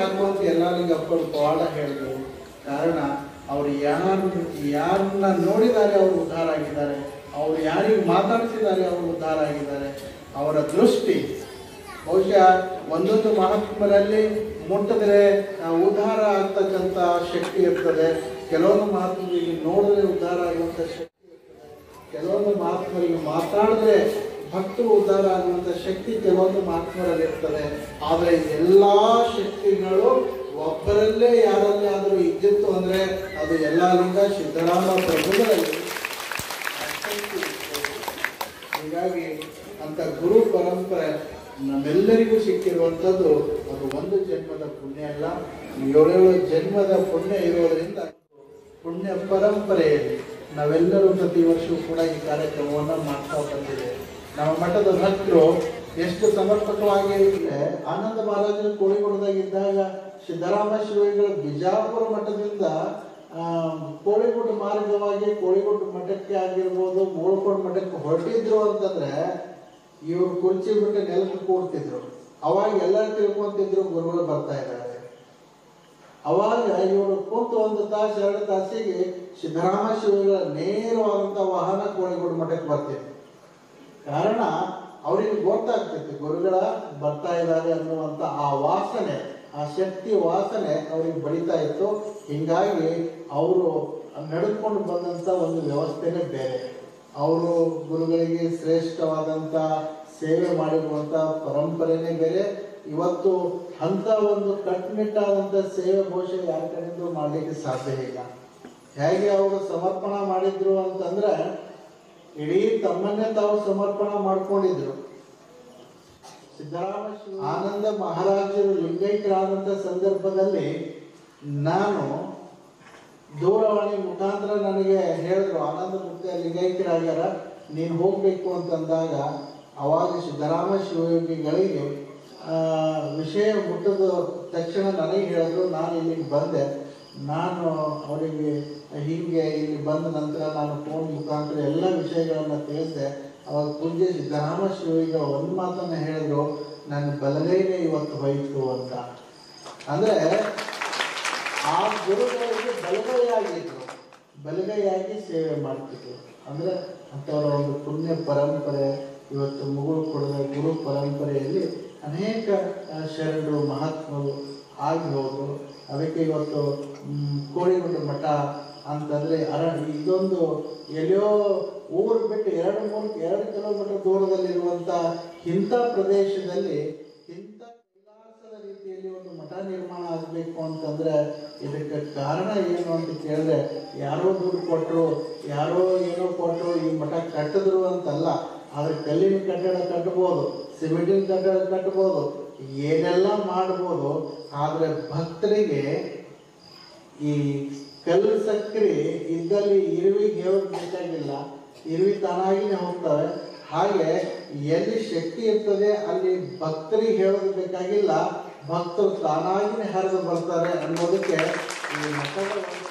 ಸಾಕು ಅಂತ ಎಲ್ಲರಿಗಪ್ಪರು ಪವಾಡ ಹೇಳಿದ್ರು ಕಾರಣ ಅವರು ಯಾರು ಯಾರನ್ನ ನೋಡಿದ್ದಾರೆ ಅವರು ಉದ್ಧಾರ ಆಗಿದ್ದಾರೆ ಅವರು ಯಾರಿಗೆ ಮಾತಾಡಿಸಿದ್ದಾರೆ ಅವರು ಉದ್ಧಾರ ಆಗಿದ್ದಾರೆ ಅವರ ದೃಷ್ಟಿ ಬಹುಶಃ ಒಂದೊಂದು ಮಹಾತ್ಮರಲ್ಲಿ ಮುಟ್ಟಿದ್ರೆ ಆ, ಉದ್ಧಾರ ಆಗ್ತಕ್ಕಂಥ ಶಕ್ತಿ ಇರ್ತದೆ ಕೆಲವೊಂದು ಮಹಾತ್ಮರಿಗೆ ನೋಡಿದ್ರೆ ಉದ್ಧಾರ ಆಗುವಂಥ ಶಕ್ತಿ ಇರ್ತದೆ ಕೆಲವೊಂದು ಮಹಾತ್ಮರಿಗೆ ಮಾತಾಡಿದ್ರೆ ಭಕ್ತರು ಉದ್ಧಾರ ಆಗುವಂಥ ಶಕ್ತಿ ಕೆಲವೊಂದು ಮಹಾತ್ಮರಲ್ಲಿ ಇರ್ತದೆ ಆದರೆ ಎಲ್ಲ ಶಕ್ತಿಗಳು ಒಬ್ಬರಲ್ಲೇ ಯಾರಲ್ಲಿ ಆದರೂ ಇದ್ದಿತ್ತು ಅಂದರೆ ಅದು ಎಲ್ಲ ಲಿಂಗ ಸಿದ್ದರಾಮ ಪ್ರಭುಗಳಲ್ಲಿ ಆ ಶಕ್ತಿ ಇತ್ತು. ಹೀಗಾಗಿ ಅಂತ ಗುರು ಪರಂಪರೆ ನಮ್ಮೆಲ್ಲರಿಗೂ ಸಿಕ್ಕಿರುವಂಥದ್ದು ಅದು ಒಂದು ಜನ್ಮದ ಪುಣ್ಯ ಅಲ್ಲ ಏಳೇಳು ಜನ್ಮದ ಪುಣ್ಯ ಇರೋದ್ರಿಂದ ಪುಣ್ಯ ಪರಂಪರೆಯಲ್ಲಿ ನಾವೆಲ್ಲರೂ ಪ್ರತಿ ವರ್ಷವೂ ಕೂಡ ಈ ಕಾರ್ಯಕ್ರಮವನ್ನು ಮಾಡ್ತಾ ಬಂದಿದ್ದೇವೆ ನಮ್ಮ ಮಠದ ಭಕ್ತರು ಎಷ್ಟು ಸಮರ್ಪಕವಾಗಿ ಇದೆ ಆನಂದ ಮಹಾರಾಜರು ಕೋಳಿಗೋಡದಾಗಿದ್ದಾಗ ಸಿದ್ದರಾಮ ಶಿವಗಳ ಬಿಜಾಪುರ ಮಠದಿಂದ ಆ, ಕೋಳಿಗುಡ್ಡ ಮಾರ್ಗವಾಗಿ ಕೋಳಿಗುಡ್ಡ ಮಠಕ್ಕೆ ಆಗಿರ್ಬೋದು ಮೂಳ್ಕೋಡ್ ಮಠಕ್ಕೆ ಹೊರಟಿದ್ರು ಅಂತಂದ್ರೆ ಇವ್ರು ಕುರ್ಚಿ ಬಿಟ್ಟು ನೆಲಕ್ಕೆ ಕೂಡ್ತಿದ್ರು ಅವಾಗ ಎಲ್ಲರೂ ತಿಳ್ಕೊಂತಿದ್ರು ಗುರುಗಳು ಬರ್ತಾ ಇದ್ದಾರೆ ಅವಾಗ ಇವರು ಕೂತು ಒಂದು ತಾಸು ಎರಡು ತಾಸಿಗೆ ಸಿದ್ದರಾಮ ಶಿವಗಳ ನೇರವಾದಂಥ ವಾಹನ ಕೋಳಿಗೋಡು ಮಠಕ್ಕೆ ಬರ್ತಿತ್ತು ಕಾರಣ ಅವರಿಗೆ ಗೊತ್ತಾಗ್ತಿತ್ತು ಗುರುಗಳ ಬರ್ತಾ ಇದ್ದಾರೆ ಅನ್ನುವಂಥ ಆ ವಾಸನೆ ಆ ಶಕ್ತಿ ವಾಸನೆ ಅವ್ರಿಗೆ ಬಡಿತಾ ಇತ್ತು ಹೀಗಾಗಿ ಅವರು ನಡೆದುಕೊಂಡು ಬಂದಂಥ ಒಂದು ವ್ಯವಸ್ಥೆನೇ ಬೇರೆ ಅವರು ಗುರುಗಳಿಗೆ ಶ್ರೇಷ್ಠವಾದಂಥ ಸೇವೆ ಮಾಡಿರುವಂಥ ಪರಂಪರೆನೇ ಬೇರೆ ಇವತ್ತು ಅಂಥ ಒಂದು ಕಟ್ಟುನಿಟ್ಟಾದಂಥ ಸೇವೆ ಬಹುಶಃ ಯಾರ ಕಡೆಯಿಂದ ಮಾಡಲಿಕ್ಕೆ ಸಾಧ್ಯ ಇಲ್ಲ ಹೇಗೆ ಅವರು ಸಮರ್ಪಣೆ ಮಾಡಿದ್ರು ಅಂತಂದ್ರೆ ಇಡೀ ತಮ್ಮನ್ನೇ ತಾವು ಸಮರ್ಪಣೆ ಮಾಡ್ಕೊಂಡಿದ್ರು ಸಿದ್ದರಾಮ ಶಿವ- ಆನಂದ ಮಹಾರಾಜರು ಲಿಂಗೈಕ್ಯರಾದಂಥ ಸಂದರ್ಭದಲ್ಲಿ ನಾನು ದೂರವಾಣಿ ಮುಖಾಂತರ ನನಗೆ ಹೇಳಿದ್ರು ಆನಂದ ಮುಕ್ತ ಲಿಂಗೈಕ್ಯರಾಗ್ಯಾರ ನೀನು ಹೋಗಬೇಕು ಅಂತಂದಾಗ ಅವಾಗ ಸಿದ್ದರಾಮ ಶಿವಯೋಗಿಗಳಿಗೆ ಆ, ವಿಷಯ ಮುಟ್ಟಿದ ತಕ್ಷಣ ನನಗೆ ಹೇಳಿದ್ರು ನಾನು ಇಲ್ಲಿಗೆ ಬಂದೆ ನಾನು ಅವರಿಗೆ ಹೀಗೆ ಇಲ್ಲಿ ಬಂದ ನಂತರ ನಾನು ಫೋನ್ ಮುಖಾಂತರ ಎಲ್ಲ ವಿಷಯಗಳನ್ನು ತಿಳಿಸಿದೆ ಅವಾಗ ಪೂಜ್ಯ ಸಿದ್ದರಾಮ ಶಿವಯೋಗಿಗಳು ಒಂದು ಮಾತನ್ನು ಹೇಳಿದ್ರು ನನ್ನ ಬಲಗೈನೇ ಇವತ್ತು ಹೋಯಿತು ಅಂತ ಅಂದರೆ ಆ ಗುರುಗಳಿಗೆ ಬಲಗೈಯಾಗಿದ್ರು ಬಲಗೈಯಾಗಿ ಸೇವೆ ಮಾಡ್ತಿದ್ರು ಅಂದರೆ ಅಂಥವರ ಒಂದು ಪುಣ್ಯ ಪರಂಪರೆ ಇವತ್ತು ಮುಗುಳು ಕೊಡದ ಗುರು ಪರಂಪರೆಯಲ್ಲಿ ಅನೇಕ ಆ, ಶರಣರು ಮಹಾತ್ಮರು ಆಗಿ ಹೋದರು ಅದಕ್ಕೆ ಇವತ್ತು ಮ್, ಕೋಳಿಗುಂಡ ಮಠ ಅಂತಂದರೆ ಅರ ಇದೊಂದು ಎಲ್ಲೋ ಊರು ಬಿಟ್ಟು ಎರಡು ಮೂರು ಎರಡು ಕಿಲೋಮೀಟರ್ ದೂರದಲ್ಲಿರುವಂಥ ಇಂಥ ಪ್ರದೇಶದಲ್ಲಿ ಇಂಥ ವಿಲಾಸದ ರೀತಿಯಲ್ಲಿ ಒಂದು ಮಠ ನಿರ್ಮಾಣ ಆಗಬೇಕು ಅಂತಂದ್ರೆ ಇದಕ್ಕೆ ಕಾರಣ ಏನು ಅಂತ ಕೇಳಿದ್ರೆ ಯಾರೋ ದುಡ್ಡು ಕೊಟ್ಟರು ಯಾರೋ ಏನೋ ಕೊಟ್ಟರು ಈ ಮಠ ಕಟ್ಟಿದ್ರು ಅಂತಲ್ಲ ಆದ್ರೆ ಕಲ್ಲಿನ ಕಟ್ಟಡ ಕಟ್ಬೋದು ಸಿಮೆಂಟಿನ ಕಟ್ಟಡ ಕಟ್ಬೋದು ಏನೆಲ್ಲ ಮಾಡ್ಬೋದು ಆದರೆ ಭಕ್ತರಿಗೆ ಈ ಕಲ್ಲು ಸಕ್ಕರೆ ಇದ್ದಲ್ಲಿ ಇರುವಿಗೆ ಹೇಳೋದು ಬೇಕಾಗಿಲ್ಲ ಇರುವಿ ತಾನಾಗಿನೇ ಹೋಗ್ತವೆ ಹಾಗೆ ಎಲ್ಲಿ ಶಕ್ತಿ ಇರ್ತದೆ ಅಲ್ಲಿ ಭಕ್ತರಿಗೆ ಹೇಳೋದು ಬೇಕಾಗಿಲ್ಲ ಭಕ್ತರು ತಾನಾಗಿನೇ ಹರಿದು ಬರ್ತಾರೆ ಅನ್ನೋದಕ್ಕೆ ಈ ಮಠದ ಒಂದು